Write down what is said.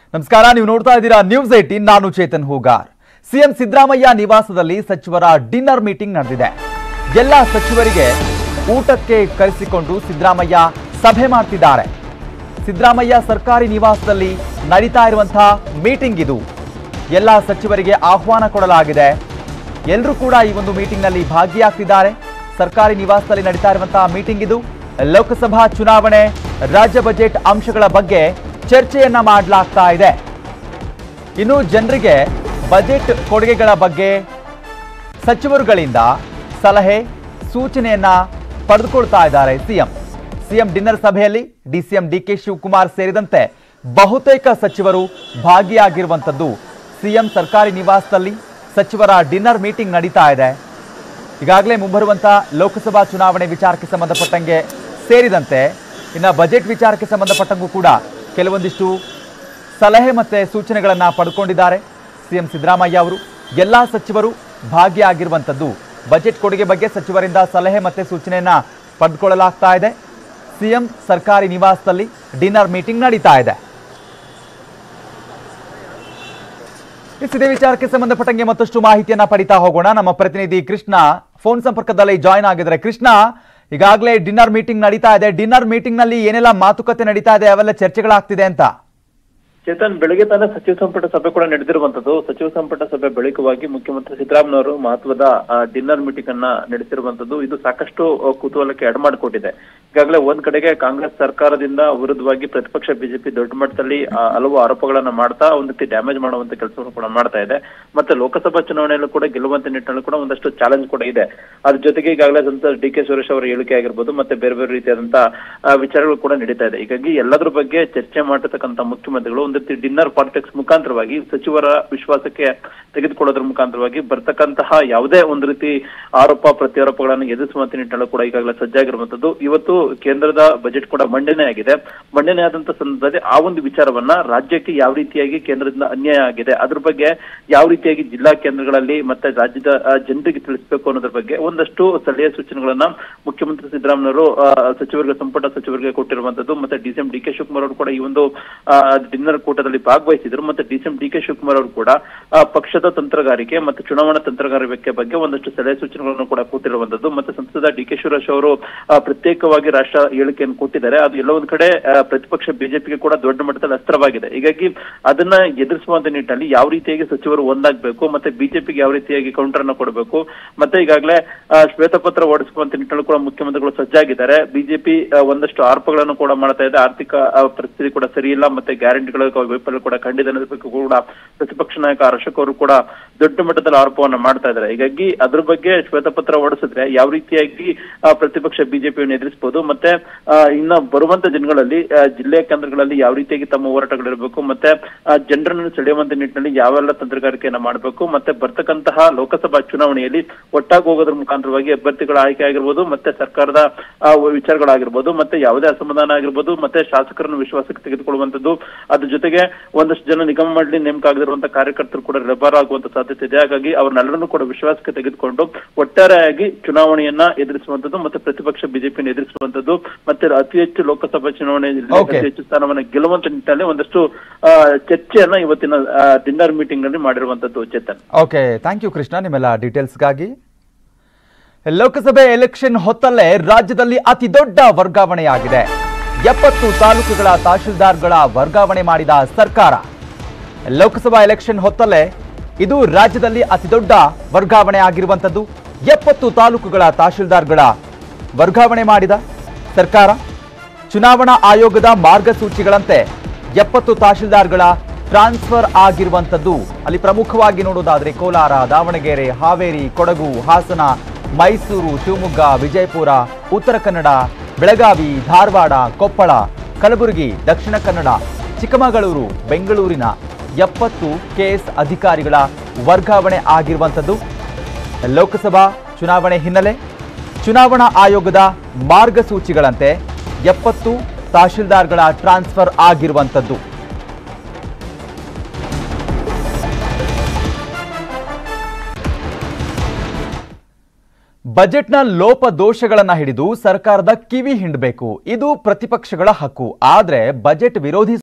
ನಮಸ್ಕಾರ ನೀವು ನೋಡ್ತಾ ಇದ್ದೀರಾ ನ್ಯೂಸ್ ಏಟೀನ್ ನಾನು ಚೇತನ್ ಹೂಗಾರ್ ಸಿಎಂ ಸಿದ್ದರಾಮಯ್ಯ ನಿವಾಸದಲ್ಲಿ ಸಚಿವರ ಡಿನ್ನರ್ ಮೀಟಿಂಗ್ ನಡೆದಿದೆ ಎಲ್ಲ ಸಚಿವರಿಗೆ ಊಟಕ್ಕೆ ಕರೆಸಿಕೊಂಡು ಸಿದ್ದರಾಮಯ್ಯ ಸಭೆ ಮಾಡ್ತಿದ್ದಾರೆ ಸಿದ್ದರಾಮಯ್ಯ ಸರ್ಕಾರಿ ನಿವಾಸದಲ್ಲಿ ನಡೀತಾ ಇರುವಂತಹ ಮೀಟಿಂಗ್ ಇದು ಎಲ್ಲ ಸಚಿವರಿಗೆ ಆಹ್ವಾನ ಕೊಡಲಾಗಿದೆ ಎಲ್ಲರೂ ಕೂಡ ಈ ಒಂದು ಮೀಟಿಂಗ್ನಲ್ಲಿ ಭಾಗಿಯಾಗ್ತಿದ್ದಾರೆ ಸರ್ಕಾರಿ ನಿವಾಸದಲ್ಲಿ ನಡೀತಾ ಇರುವಂತಹ ಮೀಟಿಂಗ್ ಇದು ಲೋಕಸಭಾ ಚುನಾವಣೆ ರಾಜ್ಯ ಬಜೆಟ್ ಅಂಶಗಳ ಬಗ್ಗೆ ಚರ್ಚೆಯನ್ನ ಮಾಡಲಾಗ್ತಾ ಇದೆ ಇನ್ನು ಜನರಿಗೆ ಬಜೆಟ್ ಕೊಡುಗೆಗಳ ಬಗ್ಗೆ ಸಚಿವರುಗಳಿಂದ ಸಲಹೆ ಸೂಚನೆಯನ್ನ ಪಡೆದುಕೊಳ್ತಾ ಇದ್ದಾರೆ ಸಿಎಂ ಸಿಎಂ ಡಿನ್ನರ್ ಸಭೆಯಲ್ಲಿ ಡಿಸಿಎಂ ಡಿಕೆ ಶಿವಕುಮಾರ್ ಸೇರಿದಂತೆ ಬಹುತೇಕ ಸಚಿವರು ಭಾಗಿಯಾಗಿರುವಂಥದ್ದು ಸಿಎಂ ಸರ್ಕಾರಿ ನಿವಾಸದಲ್ಲಿ ಸಚಿವರ ಡಿನ್ನರ್ ಮೀಟಿಂಗ್ ನಡೀತಾ ಇದೆ ಈಗಾಗಲೇ ಮುಂಬರುವಂತ ಲೋಕಸಭಾ ಚುನಾವಣೆ ವಿಚಾರಕ್ಕೆ ಸಂಬಂಧಪಟ್ಟಂಗೆ ಸೇರಿದಂತೆ ಇನ್ನು ಬಜೆಟ್ ವಿಚಾರಕ್ಕೆ ಸಂಬಂಧಪಟ್ಟಂಗೂ ಕೂಡ ಕೆಲವೊಂದಿಷ್ಟು ಸಲಹೆ ಮತ್ತೆ ಸೂಚನೆಗಳನ್ನ ಪಡ್ಕೊಂಡಿದ್ದಾರೆ ಸಿಎಂ ಸಿದ್ದರಾಮಯ್ಯ ಅವರು ಎಲ್ಲಾ ಸಚಿವರು ಭಾಗಿಯಾಗಿರುವಂಥದ್ದು ಬಜೆಟ್ ಕೊಡುಗೆ ಬಗ್ಗೆ ಸಚಿವರಿಂದ ಸಲಹೆ ಮತ್ತೆ ಸೂಚನೆಯನ್ನ ಪಡೆದುಕೊಳ್ಳಲಾಗ್ತಾ ಇದೆ ಸಿಎಂ ಸರ್ಕಾರಿ ನಿವಾಸದಲ್ಲಿ ಡಿನ್ನರ್ ಮೀಟಿಂಗ್ ನಡೀತಾ ಇದೆ ಎಸ್, ಇದೇ ವಿಚಾರಕ್ಕೆ ಸಂಬಂಧಪಟ್ಟಂಗೆ ಮತ್ತಷ್ಟು ಮಾಹಿತಿಯನ್ನ ಪಡಿತಾ ಹೋಗೋಣ ನಮ್ಮ ಪ್ರತಿನಿಧಿ ಕೃಷ್ಣ ಫೋನ್ ಸಂಪರ್ಕದಲ್ಲಿ ಜಾಯ್ನ್ ಆಗಿದ್ದಾರೆ ಕೃಷ್ಣ ಈಗಾಗಲೇ ಡಿನ್ನರ್ ಮೀಟಿಂಗ್ ನಡೀತಾ ಇದೆ ಡಿನ್ನರ್ ಮೀಟಿಂಗ್ ನಲ್ಲಿ ಏನೆಲ್ಲ ಮಾತುಕತೆ ನಡೀತಾ ಇದೆ ಅವೆಲ್ಲ ಚರ್ಚೆಗಳಾಗ್ತಿದೆ ಅಂತ ಚೇತನ್ ಬೆಳಗ್ಗೆ ತಾನೇ ಸಚಿವ ಸಂಪುಟ ಸಭೆ ಕೂಡ ನಡೆದಿರುವಂತದ್ದು ಸಚಿವ ಸಂಪುಟ ಸಭೆ ಬಳಿಕವಾಗಿ ಮುಖ್ಯಮಂತ್ರಿ ಸಿದ್ದರಾಮಯ್ಯವರು ಮಹತ್ವದ ಡಿನ್ನರ್ ಮೀಟಿಂಗ್ ಅನ್ನ ನಡೆಸಿರುವಂತದ್ದು ಇದು ಸಾಕಷ್ಟು ಆ, ಕುತೂಹಲಕ್ಕೆ ಎಡಮಾಡಿಕೊಟ್ಟಿದೆ ಈಗಾಗಲೇ ಒಂದ್ ಕಡೆಗೆ ಕಾಂಗ್ರೆಸ್ ಸರ್ಕಾರದಿಂದ ವಿರುದ್ಧವಾಗಿ ಪ್ರತಿಪಕ್ಷ ಬಿಜೆಪಿ ದೊಡ್ಡ ಮಟ್ಟದಲ್ಲಿ ಆ, ಹಲವು ಆರೋಪಗಳನ್ನ ಮಾಡ್ತಾ ಒಂದ್ ರೀತಿ ಡ್ಯಾಮೇಜ್ ಮಾಡುವಂತ ಕೆಲಸವನ್ನು ಕೂಡ ಮಾಡ್ತಾ ಇದೆ ಮತ್ತೆ ಲೋಕಸಭಾ ಚುನಾವಣೆಯಲ್ಲೂ ಕೂಡ ಗೆಲ್ಲುವಂತ ನಿಟ್ಟಿನಲ್ಲಿ ಕೂಡ ಒಂದಷ್ಟು ಚಾಲೆಂಜ್ ಕೂಡ ಇದೆ ಅದ್ರ ಜೊತೆಗೆ ಈಗಾಗಲೇ ಸಂತ ಡಿ ಕೆ ಸುರೇಶ್ ಅವರ ಹೇಳಿಕೆ ಆಗಿರ್ಬೋದು ಮತ್ತೆ ಬೇರೆ ಬೇರೆ ರೀತಿಯಾದಂತ ಆ, ವಿಚಾರಗಳು ಕೂಡ ನಡೀತಾ ಇದೆ ಹೀಗಾಗಿ ಎಲ್ಲದ್ರ ಬಗ್ಗೆ ಚರ್ಚೆ ಮಾಡಿರ್ತಕ್ಕಂಥ ಮುಖ್ಯಮಂತ್ರಿಗಳು ಒಂದ್ ರೀತಿ ಡಿನ್ನರ್ ಪಾಲಿಟಿಕ್ಸ್ ಮುಖಾಂತರವಾಗಿ ಸಚಿವರ ವಿಶ್ವಾಸಕ್ಕೆ ತೆಗೆದುಕೊಳ್ಳೋದ್ರ ಮುಖಾಂತರವಾಗಿ ಬರ್ತಕ್ಕಂತಹ ಯಾವುದೇ ಒಂದು ರೀತಿ ಆರೋಪ ಪ್ರತ್ಯಾರೋಪಗಳನ್ನು ಎದುರಿಸುವಂತ ನಿಟ್ಟಿನಲ್ಲೂ ಕೂಡ ಈಗಾಗಲೇ ಸಜ್ಜಾಗಿರುವಂತದ್ದು ಇವತ್ತು ಕೇಂದ್ರದ ಬಜೆಟ್ ಕೂಡ ಮಂಡನೆ ಆಗಿದೆ ಮಂಡನೆ ಆದಂತ ಸಂದರ್ಭದಲ್ಲಿ ಆ ಒಂದು ವಿಚಾರವನ್ನ ರಾಜ್ಯಕ್ಕೆ ಯಾವ ರೀತಿಯಾಗಿ ಕೇಂದ್ರದಿಂದ ಅನ್ಯಾಯ ಆಗಿದೆ ಅದ್ರ ಬಗ್ಗೆ ಯಾವ ರೀತಿಯಾಗಿ ಜಿಲ್ಲಾ ಕೇಂದ್ರಗಳಲ್ಲಿ ಮತ್ತೆ ರಾಜ್ಯದ ಆ, ಜನರಿಗೆ ತಿಳಿಸಬೇಕು ಅನ್ನೋದ್ರ ಬಗ್ಗೆ ಒಂದಷ್ಟು ಸಲಹೆ ಸೂಚನೆಗಳನ್ನ ಮುಖ್ಯಮಂತ್ರಿ ಸಿದ್ದರಾಮಯ್ಯವರು ಆ, ಸಚಿವರಿಗೆ ಸಂಪುಟ ಸಚಿವರಿಗೆ ಕೊಟ್ಟಿರುವಂತದ್ದು ಮತ್ತೆ ಡಿಸಿಎಂ ಡಿ ಕೆ ಶಿವಕುಮಾರ್ ಅವರು ಕೂಡ ಈ ಒಂದು ಡಿನ್ನರ್ ಕೂಟದಲ್ಲಿ ಭಾಗವಹಿಸಿದ್ರು ಮತ್ತೆ ಡಿಸಿಎಂ ಡಿ ಕೆ ಶಿವಕುಮಾರ್ ಅವರು ಕೂಡ ಆ, ಪಕ್ಷದ ತಂತ್ರಗಾರಿಕೆ ಮತ್ತೆ ಚುನಾವಣಾ ತಂತ್ರಗಾರಿಕೆ ಬಗ್ಗೆ ಒಂದಷ್ಟು ಸಲಹೆ ಸೂಚನೆಗಳನ್ನು ಕೂಡ ಕೊಟ್ಟಿರುವಂತದ್ದು ಮತ್ತೆ ಸಂಸದ ಡಿ ಕೆ ಶಿವರಾಜ್ ಅವರು ಆ, ಪ್ರತ್ಯೇಕವಾಗಿ ರಾಷ್ಟ್ರ ಹೇಳಿಕೆಯನ್ನು ಕೊಟ್ಟಿದ್ದಾರೆ ಅದು ಎಲ್ಲ ಒಂದ್ ಕಡೆ ಆ, ಪ್ರತಿಪಕ್ಷ ಬಿಜೆಪಿಗೆ ಕೂಡ ದೊಡ್ಡ ಮಟ್ಟದಲ್ಲಿ ಅಸ್ತ್ರವಾಗಿದೆ ಹೀಗಾಗಿ ಅದನ್ನ ಎದುರಿಸುವಂತ ನಿಟ್ಟಿನಲ್ಲಿ ಯಾವ ರೀತಿಯಾಗಿ ಸಚಿವರು ಒಂದಾಗಬೇಕು ಮತ್ತೆ ಬಿಜೆಪಿಗೆ ಯಾವ ರೀತಿಯಾಗಿ ಕೌಂಟರ್ ಅನ್ನ ಕೊಡಬೇಕು ಮತ್ತೆ ಈಗಾಗಲೇ ಆ, ಶ್ವೇತಪತ್ರ ಹೊರಡಿಸುವಂತ ನಿಟ್ಟಿನಲ್ಲಿ ಕೂಡ ಮುಖ್ಯಮಂತ್ರಿಗಳು ಸಜ್ಜಾಗಿದ್ದಾರೆ ಬಿಜೆಪಿ ಒಂದಷ್ಟು ಆರೋಪಗಳನ್ನು ಕೂಡ ಮಾಡ್ತಾ ಇದೆ ಆರ್ಥಿಕ ಆ, ಪರಿಸ್ಥಿತಿ ಕೂಡ ಸರಿ ಇಲ್ಲ ಮತ್ತೆ ಗ್ಯಾರಂಟಿಗಳ ವೈಫಲ್ಯ ಕೂಡ ಖಂಡಿತ ಅನ್ನೋದಕ್ಕೆ ಕೂಡ ಪ್ರತಿಪಕ್ಷ ನಾಯಕ ಅಶೋಕ್ ಅವರು ಕೂಡ ದೊಡ್ಡ ಮಟ್ಟದಲ್ಲಿ ಆರೋಪವನ್ನ ಮಾಡ್ತಾ ಇದ್ದಾರೆ ಹೀಗಾಗಿ ಅದ್ರ ಬಗ್ಗೆ ಶ್ವೇತಪತ್ರ ಹೊರಡಿಸಿದ್ರೆ ಯಾವ ರೀತಿಯಾಗಿ ಆ, ಪ್ರತಿಪಕ್ಷ ಬಿಜೆಪಿಯನ್ನು ಎದುರಿಸಬಹುದು ಮತ್ತೆ ಆ, ಇನ್ನ ಬರುವಂತ ದಿನಗಳಲ್ಲಿ ಆ, ಜಿಲ್ಲೆಯ ಕೇಂದ್ರಗಳಲ್ಲಿ ಯಾವ ರೀತಿಯಾಗಿ ತಮ್ಮ ಹೋರಾಟಗಳಿರಬೇಕು ಮತ್ತೆ ಆ, ಜನರನ್ನು ಸೆಳೆಯುವಂತ ನಿಟ್ಟಿನಲ್ಲಿ ಯಾವೆಲ್ಲ ತಂತ್ರಗಾರಿಕೆಯನ್ನ ಮಾಡಬೇಕು ಮತ್ತೆ ಬರ್ತಕ್ಕಂತಹ ಲೋಕಸಭಾ ಚುನಾವಣೆಯಲ್ಲಿ ಒಟ್ಟಾಗಿ ಹೋಗೋದ್ರ ಮುಖಾಂತರವಾಗಿ ಅಭ್ಯರ್ಥಿಗಳ ಆಯ್ಕೆ ಆಗಿರ್ಬೋದು ಮತ್ತೆ ಸರ್ಕಾರದ ಆ, ವಿಚಾರಗಳಾಗಿರ್ಬೋದು ಮತ್ತೆ ಯಾವುದೇ ಅಸಮಾಧಾನ ಆಗಿರ್ಬೋದು ಮತ್ತೆ ಶಾಸಕರನ್ನು ವಿಶ್ವಾಸಕ್ಕೆ ತೆಗೆದುಕೊಳ್ಳುವಂತದ್ದು ಅದ್ರ ಜೊತೆಗೆ ಒಂದಷ್ಟು ಜನ ನಿಗಮ ಮಂಡಳಿ ನೇಮಕ ಆಗದಿರುವಂತ ಕಾರ್ಯಕರ್ತರು ಕೂಡ ರೆಬಾರ್ ಆಗುವಂತ ಸಾಧ್ಯತೆ ಇದೆ ಹಾಗಾಗಿ ಅವ್ರನ್ನೆಲ್ಲರನ್ನೂ ಕೂಡ ವಿಶ್ವಾಸಕ್ಕೆ ತೆಗೆದುಕೊಂಡು ಒಟ್ಟಾರೆಯಾಗಿ ಚುನಾವಣೆಯನ್ನ ಎದುರಿಸುವಂತದ್ದು ಮತ್ತೆ ಪ್ರತಿಪಕ್ಷ ಬಿಜೆಪಿಯನ್ನು ಎದುರಿಸುವಂತದ್ದು ಮತ್ತೆ ಅತಿ ಹೆಚ್ಚು ಲೋಕಸಭಾ ಚುನಾವಣೆಯಲ್ಲಿ Okay. ಅತಿ ಹೆಚ್ಚು ಸ್ಥಾನವನ್ನ ಗೆಲ್ಲುವಂತ ನಿಟ್ಟಿನಲ್ಲಿ ಒಂದಷ್ಟು ಆ, ಚರ್ಚೆಯನ್ನ ಇವತ್ತಿನ ಡಿನ್ನರ್ ಮೀಟಿಂಗ್ ನಲ್ಲಿ ಮಾಡಿರುವಂತದ್ದು Chetan okay thank you Krishna ನಿಮ್ಮೆಲ್ಲ ಡೀಟೇಲ್ಸ್ಗಾಗಿ ಲೋಕಸಭೆ ಎಲೆಕ್ಷನ್ ಹೊತ್ತಲ್ಲೇ ರಾಜ್ಯದಲ್ಲಿ ಅತಿ ದೊಡ್ಡ ವರ್ಗಾವಣೆಯಾಗಿದೆ ಎಪ್ಪತ್ತು ತಾಲೂಕುಗಳ ತಹಶೀಲ್ದಾರ್ಗಳ ವರ್ಗಾವಣೆ ಮಾಡಿದ ಸರ್ಕಾರ ಲೋಕಸಭಾ ಎಲೆಕ್ಷನ್ ಹೊತ್ತಲ್ಲೇ ಇದು ರಾಜ್ಯದಲ್ಲಿ ಅತಿ ದೊಡ್ಡ ವರ್ಗಾವಣೆ ಆಗಿರುವಂಥದ್ದು ಎಪ್ಪತ್ತು ತಾಲೂಕುಗಳ ತಹಶೀಲ್ದಾರ್ಗಳ ವರ್ಗಾವಣೆ ಮಾಡಿದ ಸರ್ಕಾರ ಚುನಾವಣಾ ಆಯೋಗದ ಮಾರ್ಗಸೂಚಿಗಳಂತೆ ಎಪ್ಪತ್ತು ತಹಶೀಲ್ದಾರ್ಗಳ ಟ್ರಾನ್ಸ್ಫರ್ ಆಗಿರುವಂಥದ್ದು ಅಲ್ಲಿ ಪ್ರಮುಖವಾಗಿ ನೋಡೋದಾದ್ರೆ ಕೋಲಾರ ದಾವಣಗೆರೆ ಹಾವೇರಿ ಕೊಡಗು ಹಾಸನ ಮೈಸೂರು ಶಿವಮೊಗ್ಗ ವಿಜಯಪುರ ಉತ್ತರ ಕನ್ನಡ ಬೆಳಗಾವಿ ಧಾರವಾಡ ಕೊಪ್ಪಳ ಕಲಬುರಗಿ ದಕ್ಷಿಣ ಕನ್ನಡ ಚಿಕ್ಕಮಗಳೂರು ಬೆಂಗಳೂರಿನ ಎಪ್ಪತ್ತು ಕೆಎಸ್ ಅಧಿಕಾರಿಗಳ ವರ್ಗಾವಣೆ ಆಗಿರುವಂಥದ್ದು ಲೋಕಸಭಾ ಚುನಾವಣೆ ಹಿನ್ನೆಲೆ ಚುನಾವಣಾ ಆಯೋಗದ ಮಾರ್ಗಸೂಚಿಗಳಂತೆ ಎಪ್ಪತ್ತು ತಹಶೀಲ್ದಾರ್ಗಳ ಟ್ರಾನ್ಸ್ಫರ್ ಆಗಿರುವಂಥದ್ದು ಬಜೆಟ್ನ ಲೋಪದೋಷಗಳನ್ನ ಹಿಡಿದು ಸರ್ಕಾರದ ಕಿವಿ ಹಿಂಡಬೇಕು ಇದು ಪ್ರತಿಪಕ್ಷಗಳ ಹಕ್ಕು ಆದ್ರೆ ಬಜೆಟ್ ವಿರೋಧಿ